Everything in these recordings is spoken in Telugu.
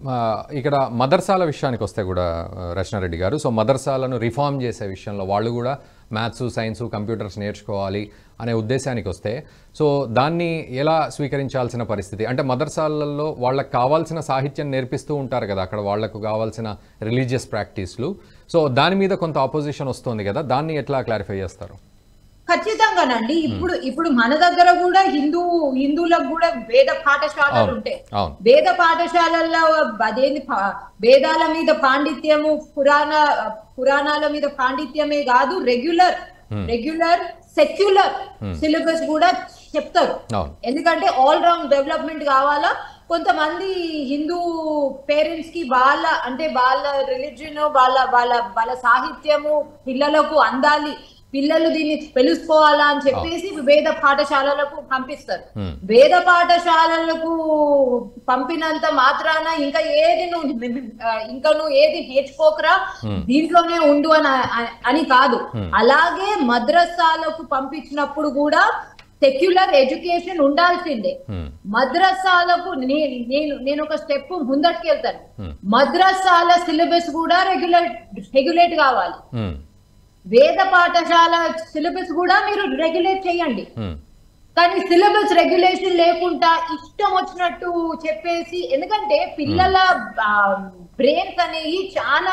ఆ, ఇక్కడ మదర్సాల విషయానికి వస్తే కూడా ఆ, రచనారెడ్డి గారు సో మదర్సాలను రిఫార్మ్ చేసే విషయంలో వాళ్ళు కూడా మ్యాథ్స్ సైన్స్ కంప్యూటర్స్ నేర్చుకోవాలి అనే ఉద్దేశానికి వస్తే సో దాన్ని ఎలా స్వీకరించాల్సిన పరిస్థితి అంటే మదర్సాలలో వాళ్ళకి కావాల్సిన సాహిత్యం నేర్పిస్తూ ఉంటారు కదా అక్కడ వాళ్ళకు కావాల్సిన రిలీజియస్ ప్రాక్టీస్లు సో దాని మీద కొంత ఆపోజిషన్ వస్తుంది కదా దాన్ని ఎట్లా క్లారిఫై చేస్తారు ఖచ్చితంగానండి ఇప్పుడు ఇప్పుడు మన దగ్గర కూడా హిందూ హిందువులకు కూడా వేద పాఠశాలలు అవును ఉంటాయి అవును వేద పాఠశాలల్లో అదేంది పా- వేదాల మీద పాండిత్యము పురాణ పురాణాల మీద పాండిత్యమే కాదు రెగ్యులర్ రెగ్యులర్ సెక్యులర్ సిలబస్ కూడా చెప్తారు అవును ఎందుకంటే ఆల్ రౌండ్ డెవలప్మెంట్ కావాలా కొంతమంది హిందూ పేరెంట్స్ కి వాళ్ళ అంటే వాళ్ళ రిలీజియన్ వాళ్ళ వాళ్ళ వాళ్ళ సాహిత్యము పిల్లలకు అందాలి పిల్లలు దీన్ని తెలుసుకోవాలా అని చెప్పేసి వేద పాఠశాలలకు పంపిస్తారు Hmm. వేద పాఠశాలలకు పంపినంత మాత్రాన ఇంకా ఏది నువ్వు ఆ, ఇంకా నువ్వు ఏది నేర్చుకోకరా దీంట్లోనే ఉండు అని అని కాదు అలాగే మద్రసాలకు పంపించినప్పుడు కూడా సెక్యులర్ ఎడ్యుకేషన్ ఉండాల్సిందే Hmm. మద్రసాలకు నే- నేను నేను ఒక స్టెప్ ముందటికి వెళ్తాను Hmm. మద్రసాల సిలబస్ కూడా రెగ్యులేట్ రెగ్యులేట్ కావాలి Hmm. వేద పాఠశాల సిలబస్ కూడా మీరు రెగ్యులేట్ చేయండి Hmm. కానీ సిలబస్ రెగ్యులేషన్ లేకుండా ఇష్టం వచ్చినట్టు చెప్పేసి ఎందుకంటే పిల్లల బ్రెయిన్స్ అనేవి చాలా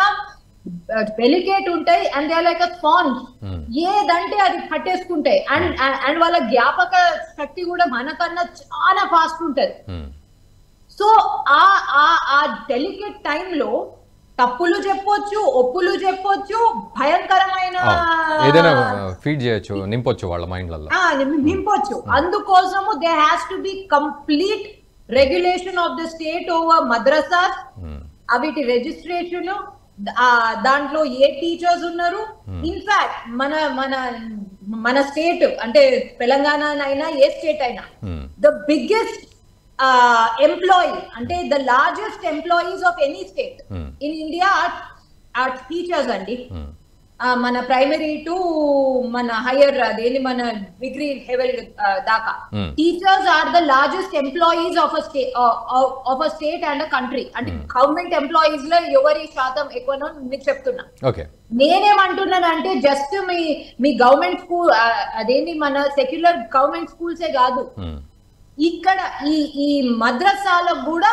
డెలికేట్ ఉంటాయి and they like sponge Hmm. ఏదంటే అది పట్టేసుకుంటాయి అండ్ అండ్ వాళ్ళ జ్ఞాపక శక్తి కూడా మనకన్నా చాలా ఫాస్ట్ ఉంటది Hmm. సో ఆ ఆ ఆ డెలికేట్ టైంలో తప్పులు చెప్పొచ్చు ఒప్పులు చెప్పొచ్చు భయంకరమైన అవును. ఏదైనా ఫీడ్ చేయొచ్చు నింపొచ్చు వాళ్ళ మైండ్లలో ఆ, నిం- నింపొచ్చు అందుకోసము they has to be complete regulation of the state over madrasas అవిటి రిజిస్ట్రేషన్ దాంట్లో ఏ టీచర్స్ ఉన్నారు ఇన్ఫాక్ట్ మన మన మన స్టేట్ అంటే తెలంగాణ అయినా ఏ స్టేట్ అయినా ద బిగ్గెస్ట్ ఎంప్లాయీ అంటే the largest employees of any state Hmm. In India are teachers అండి ఆ, మన ప్రైమరీ టు మన హయ్యర్ అదేంటి మన డిగ్రీ లెవెల్ దాకా Hmm. Teachers are the largest employees of a state of a state and a country అంటే గవర్నమెంట్ ఎంప్లాయీస్ లో ఎవరి శాతం ఎక్కువనో మీకు చెప్తున్నా ఓకే నేనేమంటున్నానంటే జస్ట్ మీ మీ గవర్నమెంట్ స్కూల్ అదేంటి మన సెక్యులర్ గవర్నమెంట్ స్కూల్సే కాదు ఇక్కడ ఈ ఈ మద్రసాలకు కూడా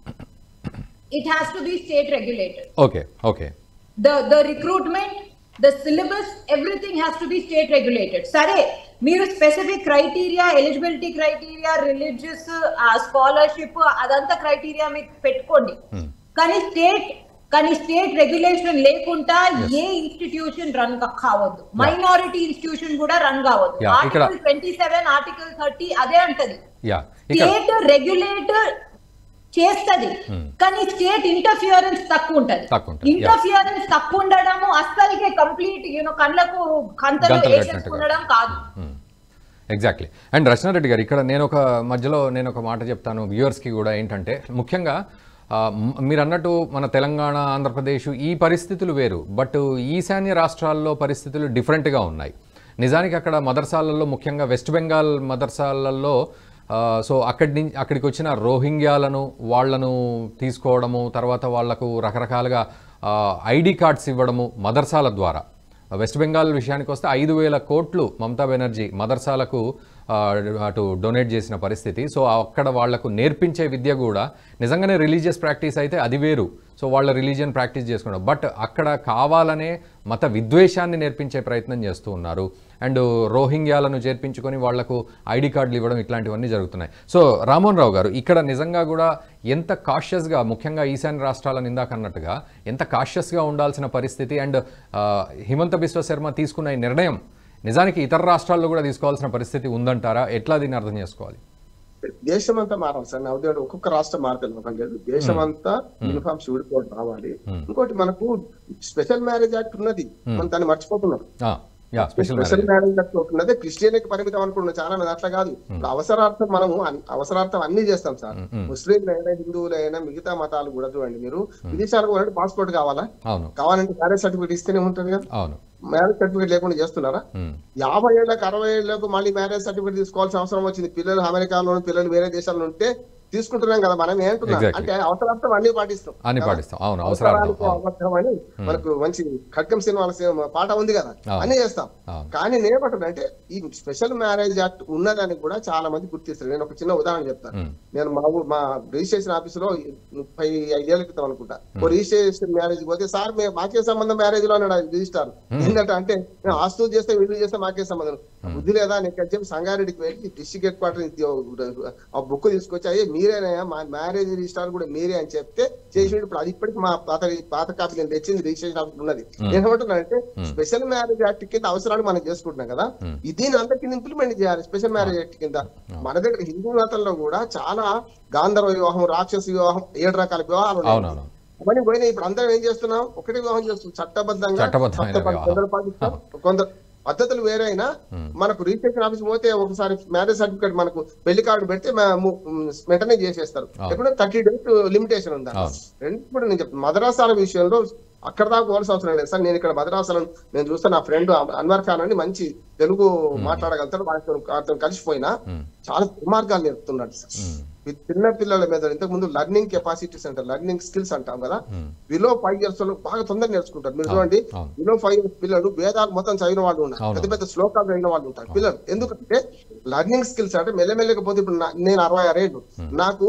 it has to be state regulated okay okay the the recruitment the syllabus everything has to be state regulated సరే మీరు specific criteria eligibility criteria religious scholarship అదంతా క్రైటీరియా మీకు పెట్టుకోండి Hmm. కానీ స్టేట్ కానీ స్టేట్ రెగ్యులేషన్ లేకుండా ఏ ఇన్స్టిట్యూషన్ రన్ కావద్దు మైనారిటీ ఇన్స్టిట్యూషన్ కూడా రన్ కావద్దు Yeah, ఇక్కడ- article twenty seven article thirty అదే అంటది యా ఇక్కడ స్టేట్ రెగ్యులేటర్ చేస్తది Hmm. కానీ స్టేట్ ఇంటర్ఫియరెన్స్ తక్కువ ఉంటది తక్కువ ఉంటది, yeah. ఇంటర్ఫియరెన్స్ తక్కువ ఉండడము అస్సలకే కంప్లీట్ యూనో కళ్ళకు కంతలు గంతలు వేసేసుకుండడం కాదు ఎగ్జాక్ట్లీ అండ్ రచనారెడ్డి గారు ఇక్కడ నేను ఒక మధ్యలో నేను ఒక మాట చెప్తాను వ్యూవర్స్కి కూడా ఏంటంటే ముఖ్యంగా ఆ, మ్- మీరు అన్నట్టు మన తెలంగాణ ఆంధ్రప్రదేశ్ ఈ పరిస్థితులు వేరు బట్ ఈశాన్య రాష్ట్రాల్లో పరిస్థితులు డిఫరెంట్గా ఉన్నాయి నిజానికి అక్కడ మదర్సాలలో ముఖ్యంగా వెస్ట్ బెంగాల్ మదర్సాలలో ఆ, సో అక్కడి నుంచి అక్కడికి వచ్చిన రోహింగ్యాలను వాళ్ళను తీసుకోవడము తర్వాత వాళ్లకు రకరకాలుగా ఐడి కార్డ్స్ ఇవ్వడము మదర్సాల ద్వారా వెస్ట్ బెంగాల్ విషయానికి వస్తే ఐదు వేల కోట్లు మమతా బెనర్జీ మదర్సాలకు ఆ, అటు డొనేట్ చేసిన పరిస్థితి సో అక్కడ వాళ్లకు నేర్పించే విద్య కూడా నిజంగానే రిలీజియస్ ప్రాక్టీస్ అయితే అది వేరు సో వాళ్ళ రిలీజియన్ ప్రాక్టీస్ చేసుకున్నారు బట్ అక్కడ కావాలనే మత విద్వేషాన్ని నేర్పించే ప్రయత్నం చేస్తూ ఉన్నారు అండ్ రోహింగ్యాలను చేర్పించుకొని వాళ్లకు ఐడి కార్డులు ఇవ్వడం ఇట్లాంటివన్నీ జరుగుతున్నాయి సో రామోహన్ రావు గారు ఇక్కడ నిజంగా కూడా ఎంత కాషియస్గా ముఖ్యంగా ఈశాన్య రాష్ట్రాలను ఇందాక అన్నట్టుగా ఎంత కాషియస్గా ఉండాల్సిన పరిస్థితి అండ్ హిమంత బిశ్వ శర్మ తీసుకున్న ఈ నిర్ణయం నిజానికి ఇతర రాష్ట్రాల్లో కూడా తీసుకోవాల్సిన పరిస్థితి ఉందంటారా ఎట్లా దీన్ని అర్థం చేసుకోవాలి దేశం అంతా మారాలి సార్ నా ఉద్యోగం ఒక్కొక్క రాష్ట్రం మారుతుంది లేదు దేశం అంతా యూనిఫామ్ షూడిపోవడం రావాలి ఇంకోటి మనకు స్పెషల్ మ్యారేజ్ యాక్ట్ ఉన్నది మనం దాన్ని మర్చిపోతున్నాం ఆ, yeah special special marriage marriage act ఒకటి ఉన్నది క్రిస్టియన్కి పరిమితం అనుకుంటున్నాం చాలా మంది అట్లా కాదు ఇప్పుడు అవసరార్థం మనము అన్- అవసరార్థం అన్ని చేస్తాం సార్ ముస్లింలైనా హిందువులైనా మిగతా మతాలు కూడా చూడండి మీరు విదేశాలకు పోవాలంటే పాస్పోర్ట్ కావాలా అవును కావాలంటే మ్యారేజ్ సర్టిఫికేట్ ఇస్తేనే ఉంటుంది కదా అవును మ్యారేజ్ సర్టిఫికేట్ లేకుండా చేస్తున్నారా ఉమ్, యాభై ఏళ్ళకి అరవై ఏళ్ళకు మళ్ళీ మ్యారేజ్ సర్టిఫికేట్ తీసుకోవాల్సిన అవసరం వచ్చింది పిల్లలు అమెరికాలో పిల్లలు వేరే దేశాల్లో ఉంటే తీసుకుంటున్నాం కదా మనం ఏంటున్నాం Exactly. అంటే అవసరార్థం అన్ని పాటిస్తాం అన్ని కదా? పాటిస్తాం అవును అవసరార్థం అవసరాలకు అవును అబద్ధం అని మనకు మంచి ఖడ్గం సినిమాల సినిమా పాట ఉంది కదా అవును. అన్ని చేస్తాం అవును. కానీ నేనేమంటున్నా అంటే ఈ స్పెషల్ మ్యారేజ్ యాక్ట్ ఉన్నదని కూడా చాలా మంది గుర్తిస్తారు నేను ఒక చిన్న ఉదాహరణ చెప్తాను ఉమ్, నేను మా ఊ- మా రిజిస్ట్రేషన్ ఆఫీస్ లో ముప్పై ఐదేళ్ల క్రితం అనుకుంటా ఓ రిజిస్ట్రేషన్ మ్యారేజ్ పోతే సార్ మే- మాకే సంబంధం మ్యారేజ్ లో అన్నాడు ఆయన రిజిస్టార్ ఏంటంటే అంటే మేము ఆస్తులు చేస్తే వీళ్ళు చేస్తే మాకే సంబంధం బుద్ధి లేదా నీకు అని చెప్పి సంగారెడ్డికి వెళ్ళి డిస్ట్రిక్ట్ హెడ్ క్వార్టర్ ఆ బుక్ తీసుకొచ్చి అయ్యే మీరేనయ్యా మా మ్యారేజ్ రిజిస్టార్ కూడా మీరే అని చెప్తే చేసి ఇప్పుడు అది ఇప్పటికి మా పాత పాత కాపీ నేను తెచ్చింది రిజిస్ట్రేషన్ ఆఫీస్ ఉన్నది నేను ఏమంటున్నానంటే స్పెషల్ మ్యారేజ్ యాక్ట్ కింద అవసరాలు మనం చేసుకుంటున్నాం కదా Hmm. దీని అందరికి ఇంప్లిమెంట్ చేయాలి స్పెషల్ మ్యారేజ్ యాక్ట్ కింద మన దగ్గర హిందూ మతంలో కూడా చాలా గాంధర్వ వివాహం రాక్షస వివాహం ఏడు రకాల వివాహాలు ఉన్నాయి అవునవును అవన్నీ పోయినాయి ఇప్పుడు అందరం ఏం చేస్తున్నాం ఒకటి వివాహం చేస్తున్నాం చట్టబద్ధంగా చట్టబద్ధమైన చట్టబద్ధ- వివాహం. కొందరు పాటిస్తాం కొందరు పద్ధతులు వేరే అయినా మనకు రిజిస్ట్రేషన్ ఆఫీస్ పోతే ఒకసారి మ్యారేజ్ సర్టిఫికేట్ మనకు పెళ్లి కార్డు పెడితే మేము వెంటనే చేసేస్తారు ఎక్కడ థర్టీ డేస్ లిమిటేషన్ ఉందా అవును. రెండు కూడా నేను చెప్తాను మదరాసాల విషయంలో అక్కడ దాకా పోవాల్సిన అవసరం లేదు సార్ నేను ఇక్కడ మదరాసాలను నేను చూస్తాను నా ఫ్రెండ్ అన్వర్ ఖాన్ అని మంచి తెలుగు మాట్లాడగలుగుతాడు వాటితో వాటితో కలిసిపోయినా ఉమ్, చాలా దుర్మార్గాలు నేర్పుతున్నాడు సార్ ఉమ్, ఈ చిన్న పిల్లల మీద ఇంతకు ముందు లర్నింగ్ కెపాసిటీస్ అంటారు లర్నింగ్ స్కిల్స్ అంటాం కదా ఉమ్, బిలో ఫైవ్ ఇయర్స్ లో బాగా తొందరగా నేర్చుకుంటారు మీరు చూడండి అవును. బిలో ఫైవ్ ఇయర్స్ పిల్లలు వేదాలు మొత్తం చదివిన వాళ్ళు ఉన్నారు అవును. పెద్ద పెద్ద శ్లోకాలు చదివిన వాళ్ళు ఉంటారు పిల్లలు ఎందుకంటే లర్నింగ్ స్కిల్స్ అంటే మెల్లమెల్లగా పోతే ఇప్పుడు నా- నేను అరవై ఆరేళ్ళు నాకు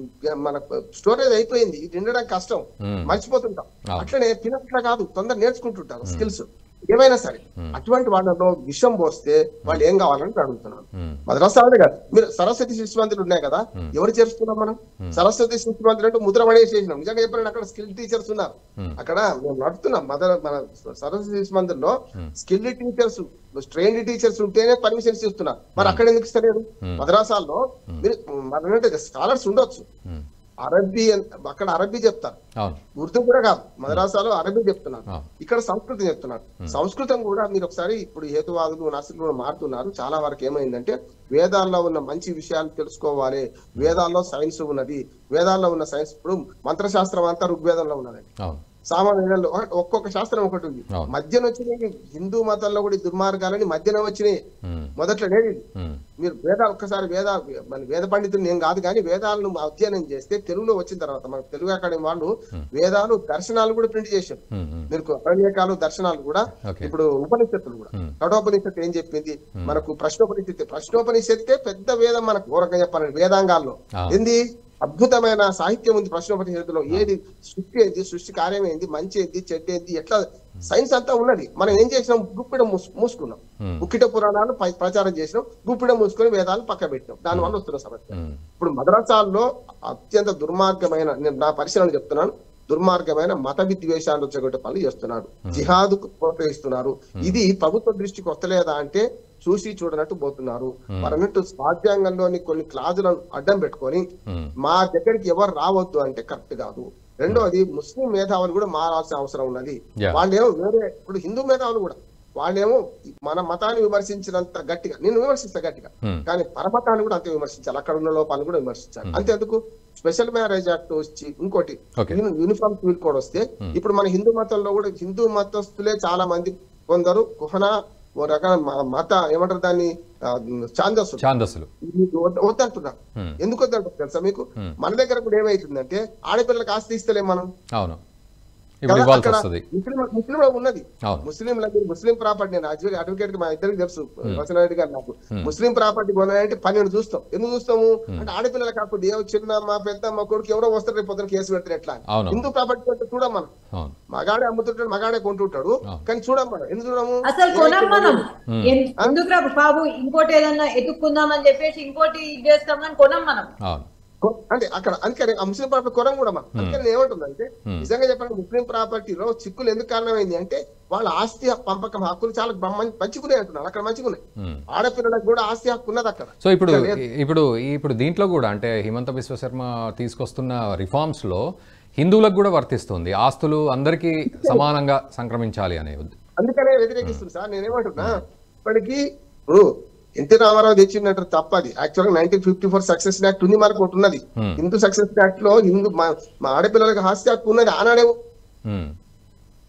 మన స్టోరేజ్ అయిపోయింది ఇది వినడానికి కష్టం ఉమ్. మర్చిపోతుంటాం అవును. అట్లనే తినట్లా కాదు తొందర నేర్చుకుంటుంటారు స్కిల్స్ ఏమైనా సరే అటువంటి వాళ్ళలో విషం పోస్తే వాళ్ళు ఏం కావాలని అడుగుతున్నాను ఉమ్, మద్రాసాలే కాదు మీరు సరస్వతి శిశు మందిరం ఉన్నాయి కదా ఎవరు చేరుస్తున్నాం మనం సరస్వతి శిశు మందిరం అంటే ముద్ర పడేసేసినాం నిజంగా చెప్పారంటే అక్కడ స్కిల్ టీచర్స్ ఉన్నారు Hmm. అక్కడ మేము నడుపుతున్నాం మదర్ మన సరస్వతి శిశు మందిరంలో స్కిల్ టీచర్స్ ట్రైన్డ్ టీచర్స్ ఉంటేనే పర్మిషన్స్ ఇస్తున్నారు మరి అక్కడ ఎందుకు ఇస్తలేరు మద్రాసాల్లో మీరు మరి స్కాలర్స్ ఉండొచ్చు ఉమ్, అరబ్బీ అన్- అక్కడ అరబ్బీ చెప్తారు అవును ఉర్దూ కూడా కాదు మద్రాసాలో అరబీ చెప్తున్నారు ఆ. ఇక్కడ సంస్కృతం చెప్తున్నారు సంస్కృతం కూడా మీరు ఒకసారి ఇప్పుడు హేతువాదులు నర్సులు కూడా మారుతున్నారు చాలా వరకు ఏమైందంటే వేదాల్లో ఉన్న మంచి విషయాలు తెలుసుకోవాలి వేదాల్లో సైన్స్ ఉన్నది వేదాల్లో ఉన్న సైన్స్ ఇప్పుడు మంత్రశాస్త్రం అంతా ఋగ్వేదంలో ఉన్నది అవును సామాన్యంలో ఒక్కొక్క శాస్త్రం ఒకటి ఉంది అవును. మధ్యన వచ్చినాయి హిందూ మతంలో కూడా ఈ దుర్మార్గాలని మధ్యన వచ్చినాయి ఉమ్, మొదట్లో లేదు ఉమ్, మీరు వేద ఒక్కసారి వేద మన వేద పండితులు నేను కాదు కానీ వేదాలను అధ్యయనం చేస్తే తెలుగులో వచ్చిన తర్వాత మన తెలుగు అకాడమీ వాళ్ళు వేదాలు దర్శనాలు కూడా ప్రింట్ చేశారు ఉమ్, ఉమ్, మీకు అరణ్యకాలు దర్శనాలు కూడా ఓకే ఇప్పుడు ఉపనిషత్తులు కూడా Hmm. కఠోపనిషత్తు ఏం చెప్పింది మనకు ప్రశ్నోపనిషత్తు ప్రశ్నోపనిషత్తే పెద్ద వేదం మనకు ఘోరంగా చెప్పాలండి వేదాంగాల్లో ఆ. ఏంది అద్భుతమైన సాహిత్యం ఉంది ప్రశ్నోపనిషత్తులో ఏది సృష్టి ఏంది సృష్టి కార్యం ఏంది మంచి ఏంది చెడ్డ ఏంది ఎట్లా సైన్స్ అంతా ఉన్నది మనం ఏం చేసినాం గుప్పిడ మూసు- మూసుకున్నాం Hmm. గుప్పిట పురాణాలు పై- ప్రచారం చేసినాం గుప్పిడ మూసుకొని వేదాలు పక్క పెట్టినాం దాని వల్ల వస్తున్న సమస్య ఉమ్, ఇప్పుడు మద్రసాల్లో అత్యంత దుర్మార్గమైన నేను నా పరిశీలన చెప్తున్నాను దుర్మార్గమైన మత విద్వేషాలు వచ్చేటువంటి పనులు చేస్తున్నారు జిహాదు ప్రోత్సహిస్తున్నారు ఇది ప్రభుత్వ దృష్టికి వస్తలేదా అంటే చూసి చూడనట్టు పోతున్నారు మరి అన్నట్టు రాజ్యాంగంలోని కొన్ని క్లాజులను అడ్డం పెట్టుకొని ఉమ్, మా దగ్గరికి ఎవరు రావద్దు అంటే కరెక్ట్ కాదు రెండోది ముస్లిం మేధావులు కూడా మారాల్సిన అవసరం ఉన్నది Yeah. వాళ్ళేమో వేరే ఇప్పుడు హిందూ మేధావులు కూడా వాళ్ళేమో మన మతాన్ని విమర్శించినంత గట్టిగా నేను విమర్శిస్తా గట్టిగా Hmm. కానీ పరమతాన్ని కూడా అంతే విమర్శించాలి అక్కడ ఉన్న లోపాలను కూడా విమర్శించాలి అంతేందుకు స్పెషల్ మ్యారేజ్ యాక్ట్ వచ్చి ఇంకోటి Okay. యూని- యూనిఫామ్ సివిల్ కోడ్ వస్తే ఇప్పుడు మన హిందూ మతంలో కూడా హిందూ మతస్థులే చాలా మంది కొందరు కుహన ఓ రకమైన మ- మత ఏమంటారు దాన్ని ఆ, ఛాందస్సులు ఛాందస్సులు ఇది వద్ద- వద్దంటున్నారు Hmm. ఎందుకు వద్దంటారు తెలుసా మీకు Hmm. మన దగ్గర కూడా ఏమైతుందంటే ఆడపిల్లలకు ఆస్తి ఇస్తలేం మనం అవును ఇప్పుడు కదా, ఇవ్వాల్సి అక్కడ వస్తుంది ముస్లిం ముస్లింలో ఉన్నది అవును ముస్లింలకి ముస్లిం ప్రాపర్టీ నేను అడ్వకేట్ అడ్వకేట్ కి మా ఇద్దరికి తెలుసు వసనారెడ్డి గారు నాకు ముస్లిం ప్రాపర్టీ కొనాలంటే పన్నెండు చూస్తాం ఎందుకు చూస్తాము అంటే ఆడపిల్లలు కాకపోతే ఏ చిన్నమ్మ పెద్దమ్మ కొడుకు ఎవరో వస్తారు రేపు పొద్దున కేసు పెడతారు ఎట్లా అని. అవును. హిందూ ప్రాపర్టీ అంటే చూడం మనం అవును మగాడే అమ్ముతుంటాడు మగాడే కొంటుంటాడు అవును. కానీ చూడం మనం ఎందుకు చూడము అసలు కొనం మనం Hmm. ఎన్- ఎందుకురా బాబు ఇంకోటి ఏదన్నా ఎత్తుక్కుందాం అని చెప్పేసి ఇంకోటి ఇది చేస్తాం కానీ కొనం మనం అవును కొ- అంటే అక్కడ అందుకని ఆ ముస్లిం ప్రాపర్టీ కొనం కూడా మనం అందుకని నేను ఏమంటుందంటే నిజంగా చెప్పాలంటే ముస్లిం ప్రాపర్టీలో చిక్కులు ఎందుకు కారణమైంది అంటే వాళ్ళ ఆస్తి పంపకం హక్కులు చాలా బ్రహ్మ- మంచిగున్నాయి అంటున్నారు అక్కడ మంచిగున్నాయి ఉమ్. ఆడపిల్లలకు కూడా ఆస్తి హక్కు ఉన్నది అక్కడ సో ఇప్పుడు ఇప్పుడు ఇప్పుడు దీంట్లో కూడా అంటే హిమంత విశ్వశర్మ తీసుకొస్తున్న రిఫార్మ్స్ లో హిందువులకు కూడా వర్తిస్తుంది ఆస్తులు అందరికీ సమానంగా సంక్రమించాలి అనే ఉద్ద- అందుకనే వ్యతిరేకిస్తుంది సార్ నేనేమంటున్నా ఇప్పటికి ఇప్పుడు ఎన్టీ రామారావు తెచ్చినట్టు తప్పది యాక్చువల్ గా nineteen fifty four success act ఉంది మనకు ఒకటి ఉన్నది Hmm. హిందూ సక్సెస్ యాక్ట్ లో హిందూ మా మా ఆడపిల్లలకు ఆస్తి హక్కు ఉన్నది ఆనాడే ఉమ్.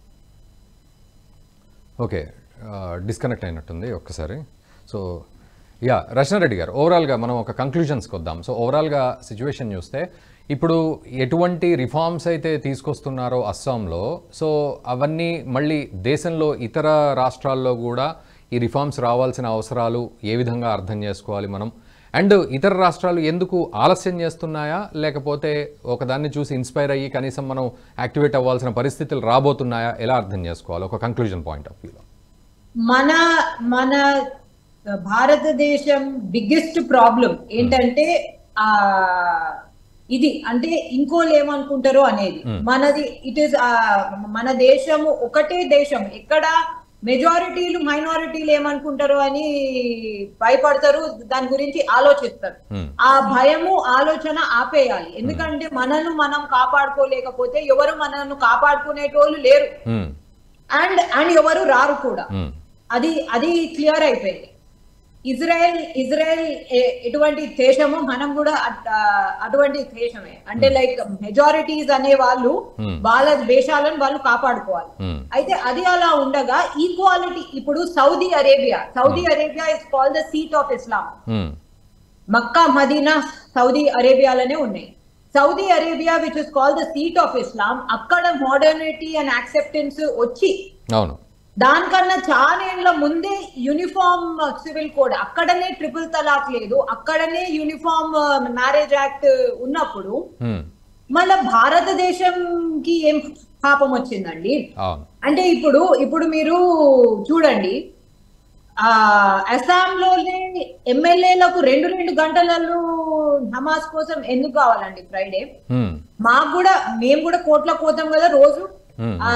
ఓకే డిస్కనెక్ట్ అయినట్టుంది ఒక్కసారి సో యా రచనారెడ్డి గారు ఓవరాల్గా మనం ఒక కంక్లూజన్స్కి వద్దాం సో ఓవరాల్గా సిచ్యువేషన్ చూస్తే ఇప్పుడు ఎటువంటి రిఫార్మ్స్ అయితే తీసుకొస్తున్నారో అస్సాంలో సో అవన్నీ మళ్ళీ దేశంలో ఇతర రాష్ట్రాల్లో కూడా ఈ రిఫార్మ్స్ రావాల్సిన అవసరాలు ఏ విధంగా అర్థం చేసుకోవాలి మనం అండ్ ఇతర రాష్ట్రాలు ఎందుకు ఆలస్యం చేస్తున్నాయా లేకపోతే ఒకదాన్ని చూసి ఇన్స్పైర్ అయ్యి కనీసం మనం యాక్టివేట్ అవ్వాల్సిన పరిస్థితులు రాబోతున్నాయా ఎలా అర్థం చేసుకోవాలి ఒక కంక్లూజన్ పాయింట్ ఆఫ్ వ్యూలో మన మన భారతదేశం బిగ్గెస్ట్ ప్రాబ్లం ఏంటంటే ఆ ఇది అంటే ఇంకోళ్ళు ఏమనుకుంటారో అనేది మనది ఇట్ ఇస్ మన దేశము ఒకటే దేశం ఎక్కడ మెజారిటీలు మైనారిటీలు ఏమనుకుంటారో అని భయపడతారు దాని గురించి ఆలోచిస్తారు Hmm. ఆ భయము ఆలోచన ఆపేయాలి ఎందుకంటే మనను మనం కాపాడుకోలేకపోతే ఎవరు మనను కాపాడుకునేటోళ్ళు లేరు మ్మ్. అండ్ అండ్ ఎవరు రారు కూడా మ్మ్. అది అది క్లియర్ అయిపోయింది ఇజ్రాయెల్ ఇజ్రాయెల్ ఎ- ఎటువంటి దేశము మనం కూడా అట్- ఆ, అటువంటి దేశమే అంటే లైక్ మెజారిటీస్ అనే వాళ్ళు Hmm. వాళ్ళ దేశాలను వాళ్ళు కాపాడుకోవాలి మ్మ్. అయితే అది అలా ఉండగా ఈక్వాలిటీ ఇప్పుడు Saudi Arabia Saudi Arabia is called the seat of Islam hmm. Mecca Medina Saudi అరేబియాలోనే ఉన్నాయి Saudi Arabia which is called the seat of Islam అక్కడ మోడర్నిటీ అండ్ యాక్సెప్టెన్స్ వచ్చి అవును దానికన్నా చాలా ఏళ్ళ ముందే యూనిఫామ్ సివిల్ కోడ్ అక్కడనే ట్రిపుల్ తలాక్ లేదు అక్కడనే యూనిఫామ్ మ్యారేజ్ యాక్ట్ ఉన్నప్పుడు మ్మ్. మళ్ళా భారతదేశంకి ఏం పాపం వచ్చిందండి అవును అంటే ఇప్పుడు ఇప్పుడు మీరు చూడండి ఆ అస్సాంలోనే ఎమ్మెల్యేలకు రెండు రెండు గంటలలో నమాజ్ కోసం ఎందుకు కావాలండి ఫ్రైడే మ్మ్. మాకు కూడా మేము కూడా కోట్లకు పోతాం కదా రోజు మ్మ్. ఆ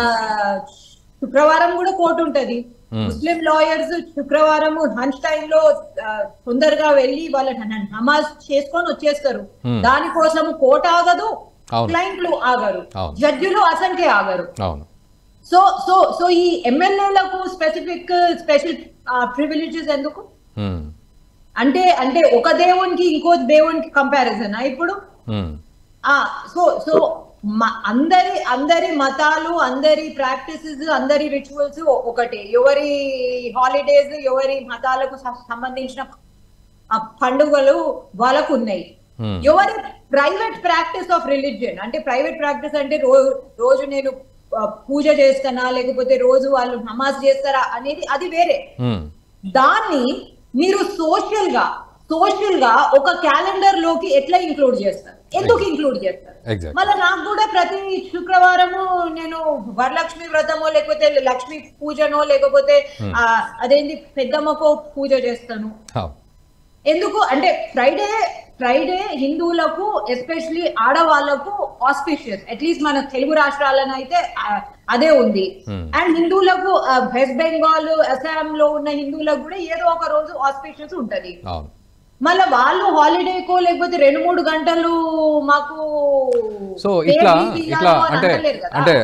శుక్రవారం కూడా కోర్టు ఉంటది Hmm. ముస్లిం లాయర్స్ శుక్రవారం లంచ్ టైం లో ఆ, తొందరగా వెళ్ళి వాళ్ళ న- నమాజ్ చేసుకొని వచ్చేస్తారు Hmm. దానికోసం కోర్టు ఆగదు అవును. క్లయింట్లు ఆగరు అవును. జడ్జిలు అసంకే ఆగరు అవును సో సో సో ఈ ఎమ్మెల్యేలకు స్పెసిఫిక్ స్పెషల్ ప్రివిలేజెస్ ఎందుకు మ్మ్. అంటే అంటే ఒక దేవునికి ఇంకో దేవునికి కంపారిజన్ ఇప్పుడు మ్మ్. ఆ సో సో మ- అందరి అందరి మతాలు అందరి ప్రాక్టీసెస్ అందరి రిచువల్స్ ఒకటే ఎవరి హాలిడేస్ ఎవరి మతాలకు స- సంబంధించిన ఆ పండుగలు వాళ్ళకు ఉన్నాయి Hmm. ఎవరి ప్రైవేట్ ప్రాక్టీస్ ఆఫ్ రిలీజియన్ అంటే ప్రైవేట్ ప్రాక్టీస్ అంటే రోజు రోజు నేను ఆ, పూజ చేస్తానా లేకపోతే రోజు వాళ్ళు నమాజ్ చేస్తారా అనేది అది వేరే మ్మ్. దాన్ని మీరు సోషల్ గా సోషల్ గా ఒక క్యాలెండర్ లోకి ఎట్లా ఇంక్లూడ్ చేస్తారు ఎందుకు ఇంక్లూడ్ చేస్తారు Exactly. మళ్ళీ నాకు కూడా ప్రతి శుక్రవారము నేను వరలక్ష్మి వ్రతమో లేకపోతే లక్ష్మి పూజనో లేకపోతే ఆ, అదేంటి పెద్దమ్మకో పూజ చేస్తాను అవును ఎందుకు అంటే ఫ్రైడే ఫ్రైడే హిందువులకు ఎస్పెషలీ ఆడవాళ్లకు ఆస్పిషియస్ అట్లీస్ట్ మన తెలుగు రాష్ట్రాలను అయితే ఆ, అదే ఉంది Hmm. అండ్ హిందువులకు ఆ, వెస్ట్ బెంగాల్ అస్సాం లో ఉన్న హిందువులకు కూడా ఏదో ఒక రోజు ఆస్పిషియస్ ఉంటది అవును మళ్ళీ వాళ్ళు హాలిడేకో లేకపోతే రెండు మూడు గంటలు మాకు సో ఇట్లా paid leave ఇట్లా ఇవ్వాలో అని అంటే అనలేరు కదా. అంటే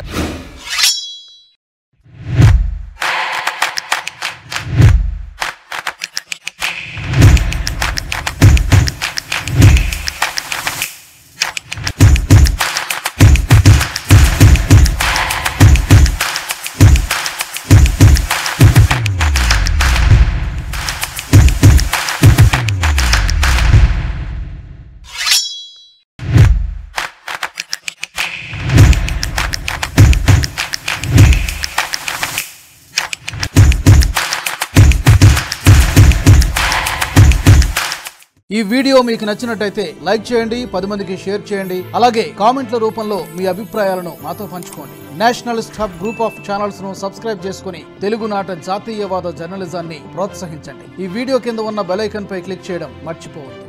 ఈ వీడియో మీకు నచ్చినట్టయితే లైక్ చేయండి పది మందికి షేర్ చేయండి అలాగే కామెంట్ల రూపంలో మీ అభిప్రాయాలను మాతో పంచుకోండి nationalist hub group of channels ను సబ్స్క్రైబ్ చేసుకుని తెలుగునాట జాతీయవాద జర్నలిజాన్ని ప్రోత్సహించండి ఈ వీడియో కింద ఉన్న బెల్ ఐకాన్ పై క్లిక్ చేయడం మర్చిపోవద్దు